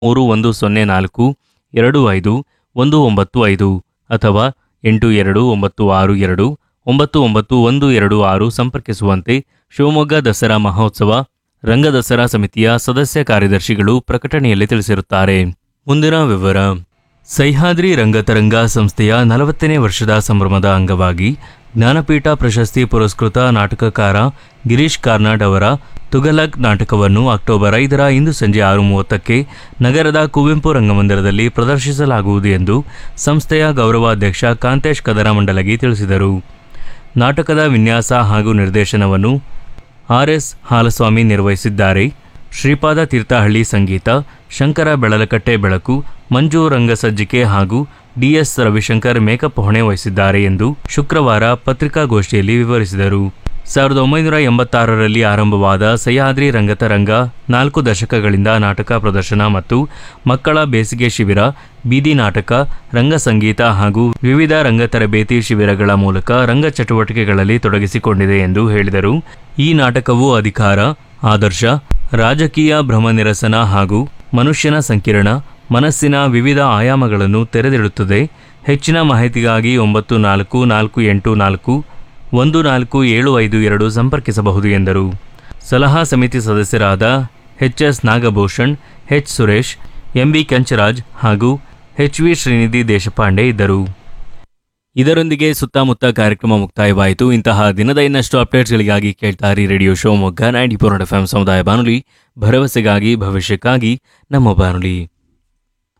ಮೂರು ಒಂದು ಸೊನ್ನೆ ನಾಲ್ಕು ಎರಡು ಐದು ಒಂದು ಒಂಬತ್ತು ಐದು ಅಥವಾ ಎಂಟು ಎರಡು ಒಂಬತ್ತು ಆರು ಎರಡು ಒಂಬತ್ತು ಒಂಬತ್ತು ಒಂದು ಎರಡು ಆರು ಸಂಪರ್ಕಿಸುವಂತೆ ಶಿವಮೊಗ್ಗ ದಸರಾ ಮಹೋತ್ಸವ ರಂಗ ದಸರಾ ಸಮಿತಿಯ ಸದಸ್ಯ ಕಾರ್ಯದರ್ಶಿಗಳು ಪ್ರಕಟಣೆಯಲ್ಲಿ ತಿಳಿಸಿರುತ್ತಾರೆ ಮುಂದಿನ ವಿವರ ಸಹ್ಯಾದ್ರಿ ರಂಗತರಂಗ ಸಂಸ್ಥೆಯ ನಲವತ್ತನೇ ವರ್ಷದ ಸಂಭ್ರಮದ ಅಂಗವಾಗಿ ಜ್ಞಾನಪೀಠ ಪ್ರಶಸ್ತಿ ಪುರಸ್ಕೃತ ನಾಟಕಕಾರ ಗಿರೀಶ್ ಕಾರ್ನಾಡ್ ಅವರ ತುಗಲಕ್ ನಾಟಕವನ್ನು ಅಕ್ಟೋಬರ್ ಐದರ ಇಂದು ಸಂಜೆ ಆರು ಮೂವತ್ತಕ್ಕೆ ನಗರದ ಕುವೆಂಪು ರಂಗಮಂದಿರದಲ್ಲಿ ಪ್ರದರ್ಶಿಸಲಾಗುವುದು ಎಂದು ಸಂಸ್ಥೆಯ ಗೌರವಾಧ್ಯಕ್ಷ ಕಾಂತೇಶ್ ಕದರಮಂಡಲಗಿ ತಿಳಿಸಿದರು ನಾಟಕದ ವಿನ್ಯಾಸ ಹಾಗೂ ನಿರ್ದೇಶನವನ್ನು ಆರ್ ಎಸ್ ಹಾಲಸ್ವಾಮಿ ನಿರ್ವಹಿಸಿದ್ದಾರೆ ಶ್ರೀಪಾದ ತೀರ್ಥಹಳ್ಳಿ ಸಂಗೀತ ಶಂಕರ ಬೆಳಲಕಟ್ಟೆ ಬೆಳಕು ಮಂಜು ರಂಗಸಜ್ಜಿಕೆ ಹಾಗೂ ಡಿಎಸ್ ರವಿಶಂಕರ್ ಮೇಕಪ್ ಹೊಣೆ ವಹಿಸಿದ್ದಾರೆ ಎಂದು ಶುಕ್ರವಾರ ಪತ್ರಿಕಾಗೋಷ್ಠಿಯಲ್ಲಿ ವಿವರಿಸಿದರು ಸಾವಿರದ ಒಂಬೈನೂರ ಎಂಬತ್ತಾರರಲ್ಲಿ ಆರಂಭವಾದ ಸಹ್ಯಾದ್ರಿ ರಂಗತರಂಗ ನಾಲ್ಕು ದಶಕಗಳಿಂದ ನಾಟಕ ಪ್ರದರ್ಶನ ಮತ್ತು ಮಕ್ಕಳ ಬೇಸಿಗೆ ಶಿಬಿರ ಬೀದಿ ನಾಟಕ ರಂಗ ಸಂಗೀತ ಹಾಗೂ ವಿವಿಧ ರಂಗ ತರಬೇತಿ ಶಿಬಿರಗಳ ಮೂಲಕ ರಂಗ ಚಟುವಟಿಕೆಗಳಲ್ಲಿ ತೊಡಗಿಸಿಕೊಂಡಿದೆ ಎಂದು ಹೇಳಿದರು ಈ ನಾಟಕವು ಅಧಿಕಾರ ಆದರ್ಶ ರಾಜಕೀಯ ಭ್ರಮನಿರಸನ ಹಾಗೂ ಮನುಷ್ಯನ ಸಂಕಿರಣ ಮನಸ್ಸಿನ ವಿವಿಧ ಆಯಾಮಗಳನ್ನು ತೆರೆದಿಡುತ್ತದೆ ಹೆಚ್ಚಿನ ಮಾಹಿತಿಗಾಗಿ ಒಂಬತ್ತು ನಾಲ್ಕು ನಾಲ್ಕು ಎಂಟು ನಾಲ್ಕು ಒಂದು ನಾಲ್ಕು ಏಳು ಐದು ಎರಡು ಸಂಪರ್ಕಿಸಬಹುದು ಎಂದರು ಸಲಹಾ ಸಮಿತಿ ಸದಸ್ಯರಾದ H S Nagabhushan H Suresh MB Kencharaj ಹಾಗೂ ಎಚ್ ವಿ ಶ್ರೀನಿಧಿ ದೇಶಪಾಂಡೆ ಇದ್ದರು ಇದರೊಂದಿಗೆ ಸುತ್ತಮುತ್ತ ಕಾರ್ಯಕ್ರಮ ಮುಕ್ತಾಯವಾಯಿತು ಇಂತಹ ದಿನದ ಇನ್ನಷ್ಟು ಅಪ್ಡೇಟ್ಸ್ಗಳಿಗಾಗಿ ಕೇಳ್ತಾರಿ radio Shivamogga ninety four F M ಸಮುದಾಯ ಬಾನುಲಿ ಭರವಸೆಗಾಗಿ ಭವಿಷ್ಯಕ್ಕಾಗಿ ನಮ್ಮ ಬಾನುಲಿ